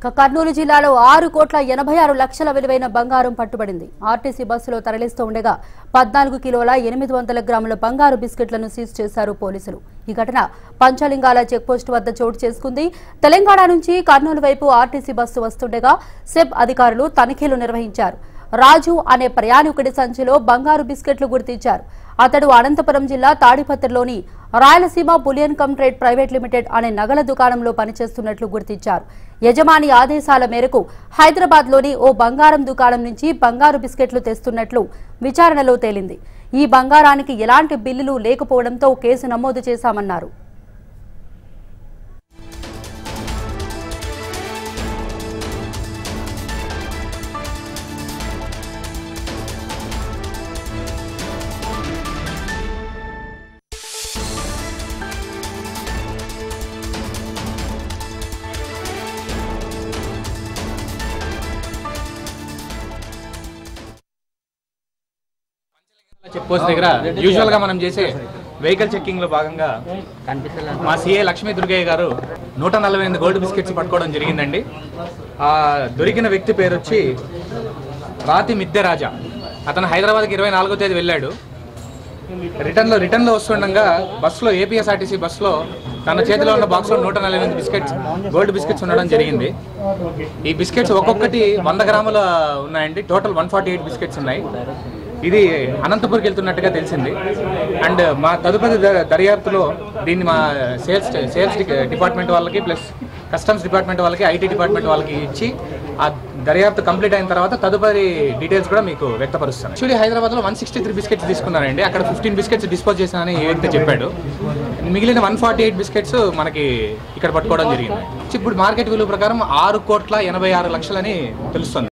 ఇక కర్నూలు జిల్లాలో ఆరు కోట్ల ఎనభై ఆరు లక్షల విలువైన బంగారం పట్టుబడింది ఆర్టీసీ బస్సులో తరలిస్తూ ఉండగా పద్నాలుగు కిలోల ఎనిమిది వందల గ్రాముల బంగారు బిస్కెట్లను సీజ్ చేశారు పోలీసులు ఈ ఘటన పంచలింగాల చెక్పోస్ట్ వద్ద చోటు చేసుకుంది తెలంగాణ నుంచి కర్నూలు వైపు ఆర్టీసీ బస్సు వస్తుండగా సెబ్ అధికారులు తనిఖీలు నిర్వహించారు రాజు అనే ప్రయాణికుడి సంచిలో బంగారు బిస్కెట్లు గుర్తించారు అతడు అనంతపురం జిల్లా తాడిపత్రిలోని Rayalaseema bullion cum trade private limited అనే నగల దుకాణంలో పనిచేస్తున్నట్లు గుర్తించారు యజమాని ఆదేశాల మేరకు హైదరాబాద్లోని ఓ బంగారం దుకాణం నుంచి బంగారు బిస్కెట్లు తెస్తున్నట్లు విచారణలో తేలింది ఈ బంగారానికి ఎలాంటి బిల్లులు లేకపోవడంతో కేసు నమోదు చేశామన్నారు చెక్ పోస్ట్ దగ్గర యూజువల్ గా మనం చేసే వెహికల్ చెక్కింగ్ లో భాగంగా మా సిఏ లక్ష్మీ దుర్గయ్య గారు నూట నలభై ఎనిమిది గోల్డ్ బిస్కెట్స్ పట్టుకోవడం జరిగిందండి ఆ దొరికిన వ్యక్తి పేరు వచ్చి రాతి మిద్దెరాజా అతను హైదరాబాద్కి ఇరవై నాలుగో తేదీ వెళ్ళాడు రిటర్న్ లో రిటర్న్ లో వస్తుండగా బస్సులో ఏపీఎస్ఆర్టీసీ బస్సులో తన చేతిలో ఉన్న బాక్స్ లో నూట నలభై ఎనిమిది బిస్కెట్స్ గోల్డ్ బిస్కెట్స్ ఉండడం జరిగింది ఈ బిస్కెట్స్ ఒక్కొక్కటి వంద గ్రాముల ఉన్నాయండి total one forty eight biscuits ఉన్నాయి ఇది అనంతపూర్కి వెళ్తున్నట్టుగా తెలిసింది అండ్ మా తదుపరి ద- దర్యాప్తులో దీన్ని మా సేల్స్ సేల్స్ డిపార్ట్మెంట్ వాళ్ళకి ప్లస్ కస్టమ్స్ డిపార్ట్మెంట్ వాళ్ళకి ఐటీ డిపార్ట్మెంట్ వాళ్ళకి ఇచ్చి ఆ దర్యాప్తు కంప్లీట్ అయిన తర్వాత తదుపరి డీటెయిల్స్ కూడా మీకు వ్యక్తపరుస్తాను యాక్చువల్లీ హైదరాబాద్లో వన్ సిక్స్టీ త్రీ బిస్కెట్స్ తీసుకున్నారండి అక్కడ ఫిఫ్టీన్ బిస్కెట్స్ డిస్పోజ్ చేశానని ఏ వ్యక్తి చెప్పాడు మిగిలిన వన్ ఫార్టీ ఎయిట్ బిస్కెట్స్ మనకి ఇక్కడ పట్టుకోవడం జరిగింది ఇప్పుడు మార్కెట్ విలువ ప్రకారం ఆరు కోట్ల ఎనభై ఆరు లక్షలని తెలుస్తుంది